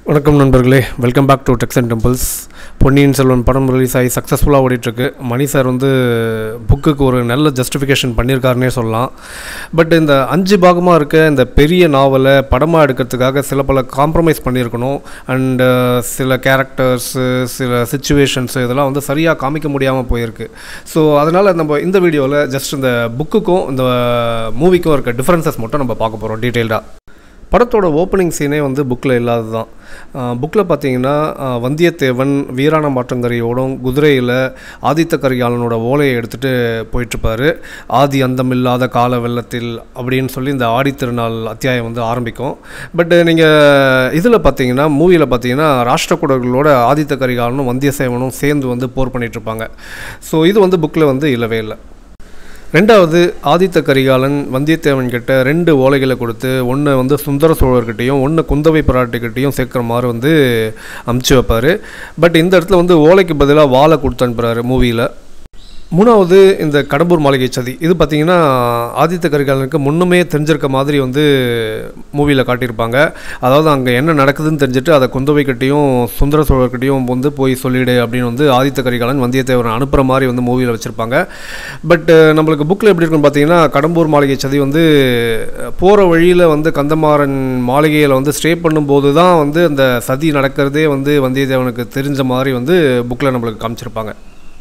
வணக்கம் நண்பர்களே welcome back to Techs and Temples Ponniyin Selvan படம் ரிலீஸ் ஆகி சக்ஸஸ்ஃபுல்லாக ஓடிட்டுருக்கு மணி சார் வந்து புக்குக்கு ஒரு நல்ல ஜஸ்டிஃபிகேஷன் பண்ணியிருக்காருனே சொல்லலாம் பட் இந்த அஞ்சு பாகமாக இருக்க இந்த பெரிய நாவலை படமாக எடுக்கிறதுக்காக சில பல காம்ப்ரமைஸ் பண்ணியிருக்கணும் அண்டு சில கேரக்டர்ஸு சில சுச்சுவேஷன்ஸு இதெல்லாம் வந்து சரியாக காமிக்க முடியாமல் போயிருக்கு ஸோ அதனால் நம்ம இந்த வீடியோவில் ஜஸ்ட் இந்த புக்குக்கும் இந்த மூவிக்கும் இருக்க டிஃப்ரென்சஸ் மட்டும் நம்ம பார்க்க போகிறோம் டீட்டெயில்டாக படத்தோட ஓப்பனிங் சீனே வந்து புக்கில் இல்லாதது தான் புக்கில் பார்த்தீங்கன்னா அஹ், வந்தியத்தேவன் வீராண மாற்றங்கரையோடும் குதிரையில் ஆதித்த கரிகாலனோட ஓலையை எடுத்துகிட்டு போயிட்டுருப்பாரு ஆதி அந்தமில்லாத கால வெள்ளத்தில் அப்படின்னு சொல்லி இந்த ஆடித்திருநாள் அத்தியாயம் வந்து ஆரம்பிக்கும் பட் நீங்கள் இதில் பார்த்தீங்கன்னா மூவியில் பார்த்தீங்கன்னா ராஷ்டிரக்கூடர்களோட ஆதித்த கரிகாலனும் வந்தியத்தேவனும் சேர்ந்து வந்து போர் பண்ணிட்டு இருப்பாங்க ஸோ இது வந்து புக்கில் வந்து இல்லவே இல்லை ரெண்டாவது ஆதித்த கரிகாலன் வந்தியத்தேவன் கிட்ட ரெண்டு ஓலைகளை கொடுத்து ஒன்று வந்து சுந்தர சோழர்கிட்டையும் ஒன்று குந்தவை பிராட்டிக்கிட்டையும் சேர்க்குற மாதிரி வந்து அமுச்சு வைப்பார் பட் இந்த இடத்துல வந்து ஓலைக்கு பதிலாக வாழை கொடுத்து அனுப்புகிறாரு மூவியில் மூணாவது இந்த கடம்பூர் மாளிகை சதி இது பார்த்தீங்கன்னா ஆதித்த கரிகாலனுக்கு முன்னுமே தெரிஞ்சிருக்க மாதிரி வந்து மூவியில் காட்டியிருப்பாங்க அதாவது அங்கே என்ன நடக்குதுன்னு தெரிஞ்சுட்டு அதை குந்தவைக்கிட்டையும் சுந்தர சோழர்கிட்டையும் வந்து போய் சொல்லிடு அப்படின்னு வந்து ஆதித்த கரிகாலன் வந்தியத்தேவன் அனுப்புகிற மாதிரி வந்து மூவியில் வச்சுருப்பாங்க பட் நம்மளுக்கு புக்கில் எப்படி இருக்குன்னு பார்த்தீங்கன்னா கடம்பூர் மாளிகை சதி வந்து போகிற வழியில் வந்து கந்தமாறன் மாளிகையில் வந்து ஸ்டே பண்ணும்போது தான் வந்து அந்த சதி நடக்கிறதே வந்து வந்தியத்தேவனுக்கு தெரிஞ்ச மாதிரி வந்து புக்கில் நம்மளுக்கு காமிச்சிருப்பாங்க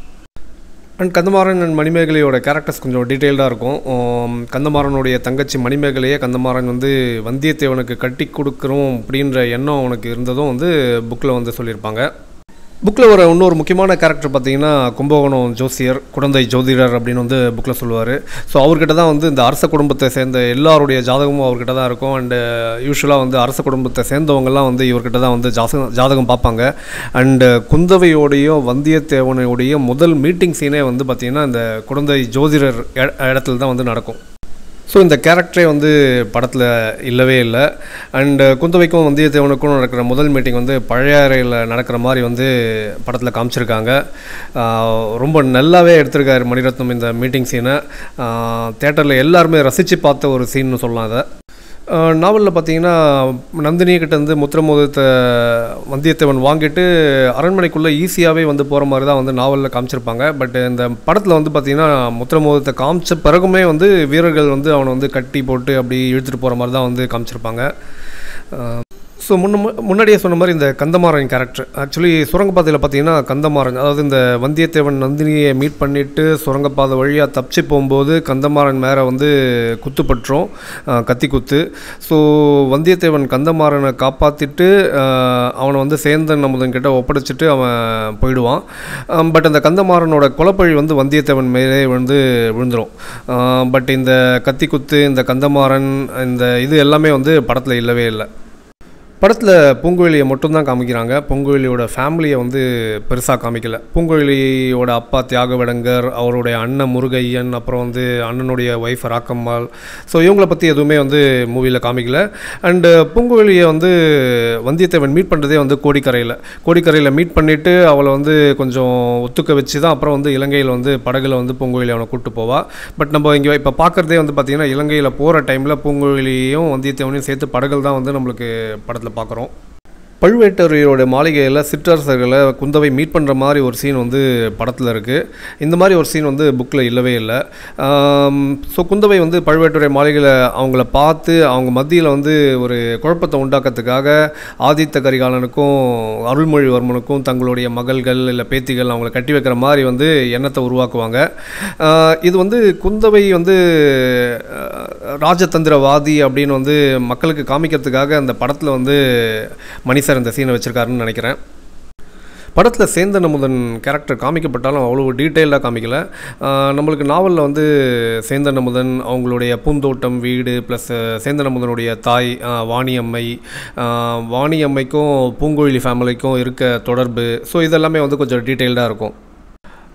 அண்ட் கந்தமாறன் அண்ட் மணிமேகலையோட கேரக்டர்ஸ் கொஞ்சம் டீட்டெயில்டாக இருக்கும் உம், கந்தமாறனுடைய தங்கச்சி மணிமேகலையே கந்தமாறன் வந்து வந்தியத்தேவனுக்கு கட்டி கொடுக்குறோம் அப்படின்ற எண்ணம் அவனுக்கு இருந்ததும் வந்து புக்கில் வந்து சொல்லியிருப்பாங்க புக்கில் ஒரு இன்னொரு முக்கியமான கேரக்டர் பார்த்தீங்கன்னா கும்பகோணம் ஜோசியர் குழந்தை ஜோதிடர் அப்படின்னு வந்து புக்கில் சொல்லுவார் ஸோ அவர்கிட்ட தான் வந்து இந்த அரச குடும்பத்தை சேர்ந்த எல்லாருடைய ஜாதகமும் அவர்கிட்ட தான் இருக்கும் அண்டு யூஸ்வலாக வந்து அரச குடும்பத்தை சேர்ந்தவங்கெல்லாம் வந்து இவர்கிட்ட தான் வந்து ஜாதகம் ஜாதகம் பார்ப்பாங்க அண்டு குந்தவையோடையும் வந்தியத்தேவனையோடைய முதல் மீட்டிங் சீனே வந்து பார்த்திங்கன்னா இந்த குழந்தை ஜோதிடர் இட- இடத்துல தான் வந்து நடக்கும் ஸோ இந்த கேரக்டரே வந்து படத்தில் இல்லவே இல்லை அண்டு குந்தவைக்கும் வந்தியத்தேவனுக்கும் நடக்கிற முதல் மீட்டிங் வந்து பழையாறையில் நடக்கிற மாதிரி வந்து படத்தில் காமிச்சிருக்காங்க ஆஹ் ரொம்ப நல்லாவே எடுத்திருக்காரு மணிரத்னம் இந்த மீட்டிங் சீனை தேட்டரில் எல்லாருமே ரசித்து பார்த்த ஒரு சீன்னு சொல்லலாம் அதை நாவலில் பார்த்தீங்கன்னா நந்தினி கிட்ட இருந்து முத்திரமோதத்தை வந்தியத்தேவன் வாங்கிட்டு அரண்மனைக்குள்ளே ஈஸியாகவே வந்து போகிற மாதிரி தான் வந்து நாவலில் காமிச்சிருப்பாங்க பட் இந்த படத்தில் வந்து பார்த்தீங்கன்னா முத்திரமோதத்தை காமிச்ச பிறகுமே வந்து வீரர்கள் வந்து அவனை வந்து கட்டி போட்டு அப்படி இழுத்துட்டு போகிற மாதிரி தான் வந்து காமிச்சிருப்பாங்க ஸோ முன்ன முன்னாடியே சொன்ன மாதிரி இந்த கந்தமாறன் கேரக்டர் ஆக்சுவலி சுரங்கப்பாதையில் பார்த்தீங்கன்னா கந்தமாறன் அதாவது இந்த வந்தியத்தேவன் நந்தினியை மீட் பண்ணிவிட்டு சுரங்கப்பாதை வழியாக தப்பிச்சு போகும்போது கந்தமாறன் மேலே வந்து குத்துப்பட்டுரும் அஹ், கத்தி குத்து ஸோ வந்தியத்தேவன் கந்தமாறனை காப்பாற்றிட்டு அவனை வந்து சேந்தன் அமுதன் கிட்ட ஒப்படைச்சிட்டு அவன் போயிடுவான் பட் அந்த கந்தமாறனோட கொலப்பழி வந்து வந்தியத்தேவன் மேலே வந்து விழுந்துடும் பட் இந்த கத்தி குத்து இந்த கந்தமாறன் இந்த இது எல்லாமே வந்து படத்தில் இல்லவே இல்லை படத்தில் பூங்குழலியை மட்டும்தான் காமிக்கிறாங்க பூங்குழலியோட ஃபேமிலியை வந்து பெருசாக காமிக்கல பூங்குழலியோட அப்பா தியாகவடங்கர் அவருடைய அண்ணன் முருகையன் அப்புறம் வந்து அண்ணனுடைய ஒய்ஃப் ராக்கம்மாள் ஸோ இவங்கள பற்றி எதுவுமே வந்து மூவியில் காமிக்கல அண்டு பூங்குழலியை வந்து வந்தியத்தேவன் மீட் பண்ணுறதே வந்து கோடிக்கரையில் கோடிக்கரையில் மீட் பண்ணிவிட்டு அவளை வந்து கொஞ்சம் ஒத்துக்க வச்சு தான் அப்புறம் வந்து இலங்கையில் வந்து படகுல வந்து பூங்குழலி அவனை கூப்பிட்டு போவா பட் நம்ம இங்கே இப்போ பார்க்குறதே வந்து பார்த்திங்கன்னா இலங்கையில் போகிற டைமில் பூங்குழலியும் வந்தியத்தேவனையும் சேர்த்து படகுல தான் வந்து நம்மளுக்கு படத்தில் பார்க்குறோம் பழுவேட்டரையரோட மாளிகையில் சிற்றரசர்களை குந்தவை மீட் பண்ணுற மாதிரி ஒரு சீன் வந்து படத்தில் இருக்குது இந்த மாதிரி ஒரு சீன் வந்து புக்கில் இல்லவே இல்லை ஸோ குந்தவை வந்து பழுவேட்டரை மாளிகையில் அவங்கள பார்த்து அவங்க மத்தியில் வந்து ஒரு குழப்பத்தை உண்டாக்கத்துக்காக ஆதித்த கரிகாலனுக்கும் அருள்மொழிவர்மனுக்கும் தங்களுடைய மகள்கள் இல்லை பேத்திகள் அவங்கள கட்டி வைக்கிற மாதிரி வந்து எண்ணத்தை உருவாக்குவாங்க ஆஹ் இது வந்து குந்தவை வந்து ஆஹ், ராஜதந்திரவாதி அப்படின்னு வந்து மக்களுக்கு காமிக்கிறதுக்காக அந்த படத்தில் வந்து மணி சார் இந்த சீனை வச்சுருக்காருன்னு நினைக்கிறேன் படத்தில் சேந்தன் அமுதன் கேரக்டர் காமிக்கப்பட்டாலும் அவ்வளோ டீட்டெயிலாக காமிக்கல ஆஹ் நம்மளுக்கு நாவலில் வந்து சேந்தன் அமுதன் அவங்களுடைய பூந்தோட்டம் வீடு ப்ளஸ் சேந்தன் அமுதனுடைய தாய் ஆஹ் வாணியம்மை ஆஹ் வாணியம்மைக்கும் பூங்குழலி ஃபேமிலிக்கும் இருக்க தொடர்பு ஸோ இதெல்லாமே வந்து கொஞ்சம் டீட்டெயில்டாக இருக்கும்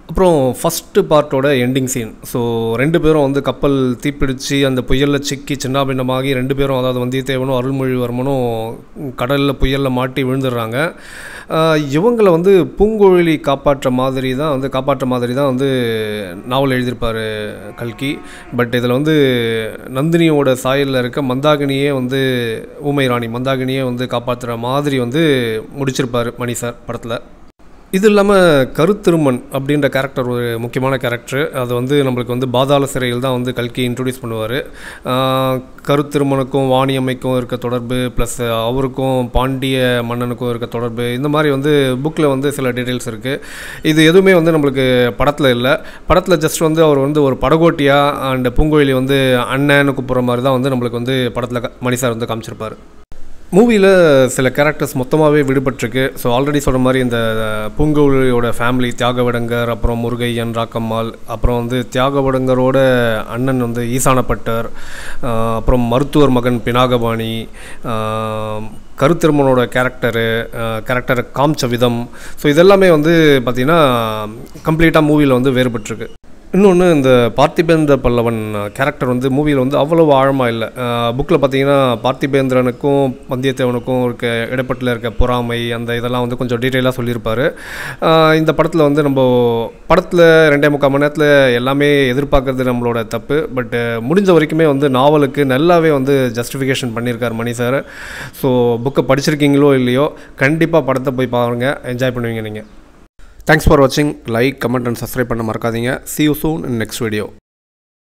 அப்புறம் ஃபஸ்ட்டு பார்ட்டோட எண்டிங் சீன் ஸோ ரெண்டு பேரும் வந்து கப்பல் தீப்பிடிச்சு அந்த புயலில் சிக்கி சின்னாபின்னமாகி ரெண்டு பேரும் அதாவது வந்தியத்தேவனும் அருள்மொழிவர்மனும் கடலில் புயலில் மாட்டி விழுந்துடுறாங்க ஆஹ் இவங்களை வந்து பூங்குழலி காப்பாற்ற மாதிரி தான் வந்து காப்பாற்ற மாதிரி தான் வந்து நாவல் எழுதியிருப்பார் கல்கி பட் இதில் வந்து நந்தினியோட சாயலில் இருக்க மந்தாகினியே வந்து ஊமை ராணி மந்தாகினியே வந்து காப்பாற்றுற மாதிரி வந்து முடிச்சிருப்பார் மணி சார் படத்தில் இது இல்லாமல் கருத்திருமன் அப்படின்ற கேரக்டர் ஒரு முக்கியமான கேரக்டர் அது வந்து நம்மளுக்கு வந்து பாதாள சிறையில் தான் வந்து கல்கி இன்ட்ரடியூஸ் பண்ணுவார் கருத்திருமனுக்கும் வாணியம்மைக்கும் இருக்க தொடர்பு ப்ளஸ் அவருக்கும் பாண்டிய மன்னனுக்கும் இருக்க தொடர்பு இந்த மாதிரி வந்து புக்கில் வந்து சில டீட்டெயில்ஸ் இருக்குது இது எதுவுமே வந்து நம்மளுக்கு படத்தில் இல்லை படத்தில் ஜஸ்ட் வந்து அவர் வந்து ஒரு படகோட்டியாக அண்ட் பூங்கோயிலி வந்து அண்ணன்னு கூப்பிட்ற மாதிரி தான் வந்து நம்மளுக்கு வந்து படத்தில் மணி சார் வந்து காமிச்சிருப்பார் மூவியில் சில கேரக்டர்ஸ் மொத்தமாகவே விடுபட்டிருக்கு ஸோ ஆல்ரெடி சொன்ன மாதிரி இந்த பூங்கோழியோட ஃபேமிலி தியாகவடங்கர் அப்புறம் முருகையன் ராக்கம்மாள் அப்புறம் வந்து தியாகவடங்கரோட அண்ணன் வந்து ஈசானப்பட்டர் ஆஹ் அப்புறம் மருத்துவர் மகன் பினாகபாணி ஆஹ் கருத்திருமனோட கேரக்டரு கேரக்டரை காமிச்ச விதம் ஸோ இதெல்லாமே வந்து பார்த்திங்கன்னா கம்ப்ளீட்டாக மூவியில் வந்து வேறுபட்டிருக்கு இன்னொன்று இந்த பார்த்திபேந்திர பல்லவன் கேரக்டர் வந்து மூவியில் வந்து அவ்வளவு ஆழமாக இல்லை புக்கில் பார்த்தீங்கன்னா பார்த்திபேந்திரனுக்கும் வந்தியத்தேவனுக்கும் இருக்க இடைப்பட்டில் இருக்க பொறாமை அந்த இதெல்லாம் வந்து கொஞ்சம் டீட்டெயிலாக சொல்லியிருப்பார் ஆஹ் இந்த படத்தில் வந்து நம்ம படத்தில் ரெண்டே முக்கால் மணி நேரத்தில் எல்லாமே எதிர்பார்க்கறது நம்மளோட தப்பு பட் முடிஞ்ச வரைக்குமே வந்து நாவலுக்கு நல்லாவே வந்து ஜஸ்டிஃபிகேஷன் பண்ணியிருக்கார் மணி சார் ஸோ புக்கை படிச்சிருக்கீங்களோ இல்லையோ கண்டிப்பாக படத்தை போய் பாருங்கள் என்ஜாய் பண்ணுவீங்க நீங்கள் தேங்க்ஸ் ஃபார் வாட்சிங் லைக் கமெண்ட் அண்ட் சப்ஸ்கிரைப் பண்ண மறக்காதீங்க see you soon in next video